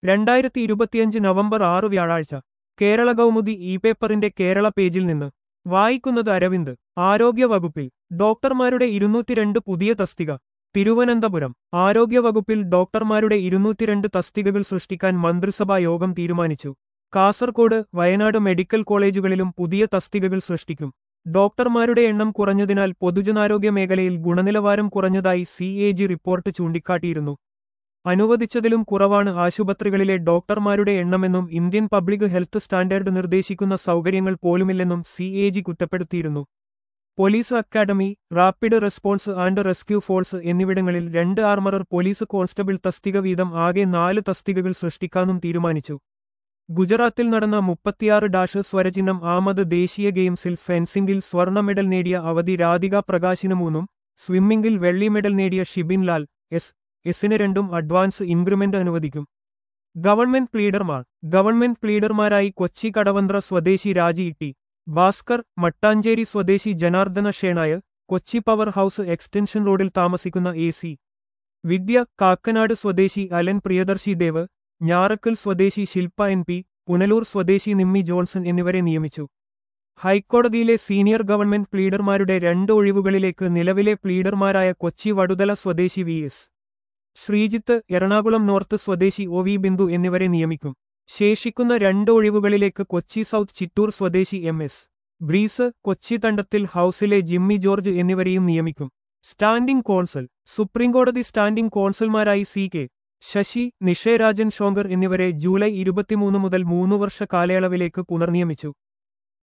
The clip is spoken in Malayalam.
രണ്ടായിരത്തി ഇരുപത്തിയഞ്ച് നവംബർ ആറ് വ്യാഴാഴ്ച കേരള കൗമുദി ഇ പേപ്പറിന്റെ കേരള പേജിൽ നിന്ന് വായിക്കുന്നത് അരവിന്ദ് ആരോഗ്യവകുപ്പിൽ ഡോക്ടർമാരുടെ ഇരുന്നൂറ്റിരണ്ട് പുതിയ തസ്തിക തിരുവനന്തപുരം ആരോഗ്യവകുപ്പിൽ ഡോക്ടർമാരുടെ ഇരുന്നൂറ്റിരണ്ട് തസ്തികകൾ സൃഷ്ടിക്കാൻ മന്ത്രിസഭാ യോഗം തീരുമാനിച്ചു കാസർകോട് വയനാട് മെഡിക്കൽ കോളേജുകളിലും പുതിയ തസ്തികകൾ സൃഷ്ടിക്കും ഡോക്ടർമാരുടെ എണ്ണം കുറഞ്ഞതിനാൽ പൊതുജനാരോഗ്യ മേഖലയിൽ ഗുണനിലവാരം കുറഞ്ഞതായി സി എ ജി റിപ്പോർട്ട് ചൂണ്ടിക്കാട്ടിയിരുന്നു അനുവദിച്ചതിലും കുറവാണ് ആശുപത്രികളിലെ ഡോക്ടർമാരുടെ എണ്ണമെന്നും ഇന്ത്യൻ പബ്ലിക് ഹെൽത്ത് സ്റ്റാൻഡേർഡ് നിർദ്ദേശിക്കുന്ന സൗകര്യങ്ങൾ പോലുമില്ലെന്നും സി എ ജി കുറ്റപ്പെടുത്തിയിരുന്നു police academy rapid response and rescue force എന്നിവിടങ്ങളിൽ രണ്ട് ആർമറർ പോലീസ് കോൺസ്റ്റബിൾ തസ്തിക വീതം ആകെ നാല് തസ്തികകൾ സൃഷ്ടിക്കാനും തീരുമാനിച്ചു ഗുജറാത്തിൽ നടന്ന മുപ്പത്തിയാറ് ഡാഷ് സ്വരചിഹ്നം ആമത് ദേശീയ ഗെയിംസിൽ ഫെൻസിംഗിൽ സ്വർണ്ണ മെഡൽ നേടിയ അവധി രാധിക പ്രകാശിന് മൂന്നും സ്വിമ്മിംഗിൽ വെള്ളി മെഡൽ നേടിയ ഷിബിൻ ലാൽ എസ് എസിന് രണ്ടും അഡ്വാൻസ് ഇൻക്രിമെന്റ് അനുവദിക്കും ഗവൺമെന്റ് പ്ലീഡർമാർ ഗവൺമെന്റ് പ്ലീഡർമാരായി കൊച്ചി കടവന്ത്ര സ്വദേശി രാജി ഇട്ടി ഭാസ്കർ മട്ടാഞ്ചേരി സ്വദേശി Janardhana Shenoy Kochi power house extension റോഡിൽ താമസിക്കുന്ന എ സി വിദ്യ കാക്കനാട് സ്വദേശി അലൻ പ്രിയദർശി ദേവ് ഞാറക്കൽ സ്വദേശി ശില്പ എൻ പി പുനലൂർ സ്വദേശി നിമ്മി ജോൺസൺ എന്നിവരെ നിയമിച്ചു ഹൈക്കോടതിയിലെ സീനിയർ ഗവൺമെന്റ് പ്ലീഡർമാരുടെ രണ്ട് ഒഴിവുകളിലേക്ക് നിലവിലെ പ്ലീഡർമാരായ കൊച്ചി വടുതല സ്വദേശി V S Sreejith Ernakulam north സ്വദേശി ഒ വി ബിന്ദു എന്നിവരെ നിയമിക്കും ശേഷിക്കുന്ന രണ്ട് ഒഴിവുകളിലേക്ക് കൊച്ചി സൗത്ത് ചിറ്റൂർ സ്വദേശി എം എസ് ബ്രീസ് കൊച്ചി തണ്ടത്തിൽ ഹൌസിലെ ജിമ്മി ജോർജ് എന്നിവരെയും നിയമിക്കും സ്റ്റാൻഡിംഗ് കോൺസൽ സുപ്രീംകോടതി സ്റ്റാൻഡിംഗ് കോൺസൽമാരായി സി കെ ശശി നിഷേരാജൻ ഷോങ്കർ എന്നിവരെ ജൂലൈ ഇരുപത്തിമൂന്ന് മുതൽ മൂന്ന് വർഷ കാലയളവിലേക്ക് പുനർനിയമിച്ചു